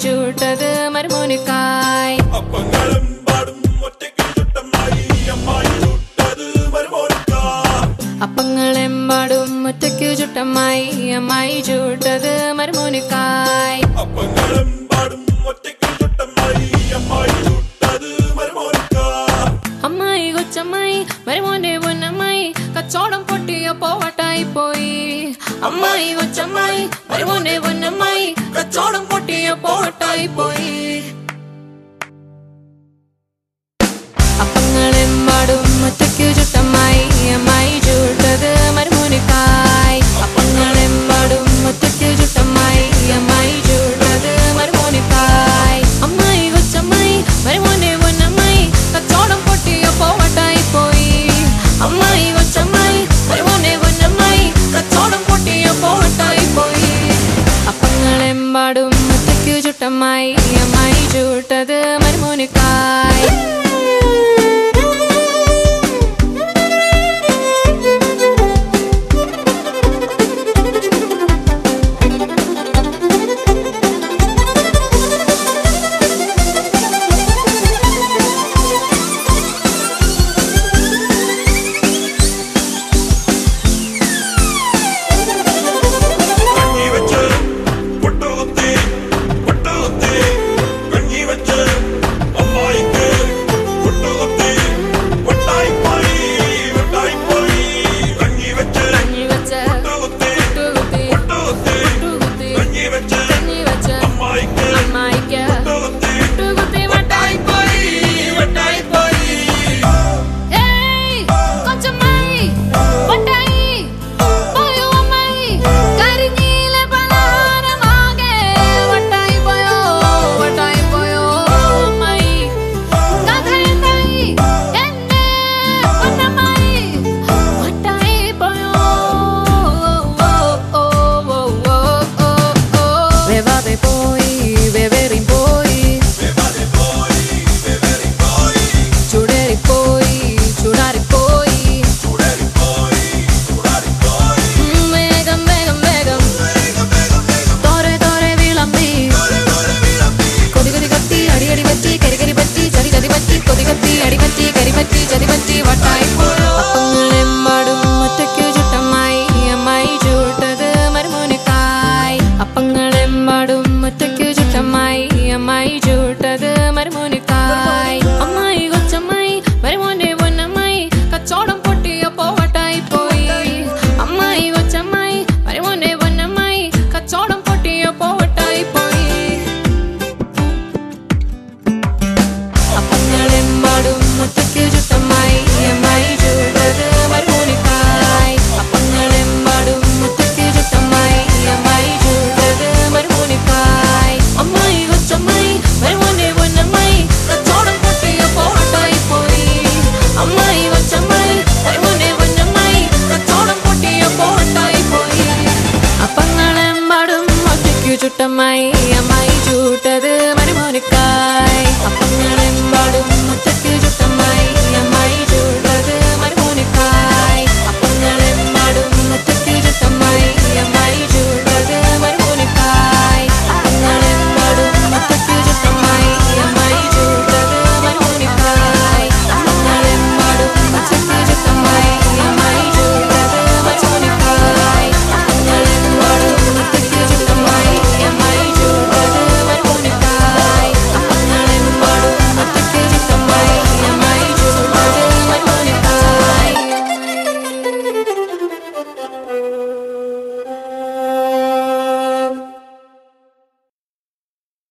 ചൂട്ടത് മരുമോനിക്കായി അപ്പങ്ങളും പാടും ഒറ്റയ്ക്ക് ചുട്ടമായി അമ്മായി ചുട്ടത് മരുമോനിക്കാ അപ്പങ്ങളെമ്പാടും ഒറ്റയ്ക്കു ചുട്ടമ്മായി അമ്മായി ചൂട്ടത് മരുമോനിക്കായി അപ്പങ്ങളും പാടും ഒറ്റയ്ക്ക് ചുട്ടമായി അമ്മായി ചുട്ടത് മരുമോനിക്കാ അമ്മായി കൊച്ചമ്മായി മരുമോന്റെ പൊന്നമ്മായി കച്ചോടം പൊട്ടിയപ്പോ വട്ടായി പോയി അമ്മായി കൊച്ചമ്മായി മരുമോന്റെ പൊന്നമ്മായി കച്ചോടം പൊട്ടിയപ്പോ വട്ടായി പോയി അപ്പങ്ങളെമ്പാടും ഒറ്റയ്ക്കു ചുട്ടമ്മായി അമ്മായി ചൂട്ടത് മരുമോനിക്കായി അപ്പങ്ങളെമ്പാടും ഒറ്റയ്ക്കു ചുട്ടമ്മായി അമ്മായി ചൂട്ടത് മരുമോനിക്കായി അമ്മായി കൊച്ചമ്മായി മരുമോന്റെ പൊന്നമ്മായി കച്ചോടം പൊട്ടിയപ്പോ വട്ടായി പോയി അമ്മായി കൊച്ചമ്മായി മരുമോന്റെ പൊന്നമ്മായി കച്ചോടം പൊട്ടിയപ്പോ വട്ടായി പോയി അപ്പങ്ങളെമ്പാടും ഒറ്റയ്ക്കു ചുട്ടമ്മായി അമ്മായി ചൂട്ടത് മരുമോനിക്കായി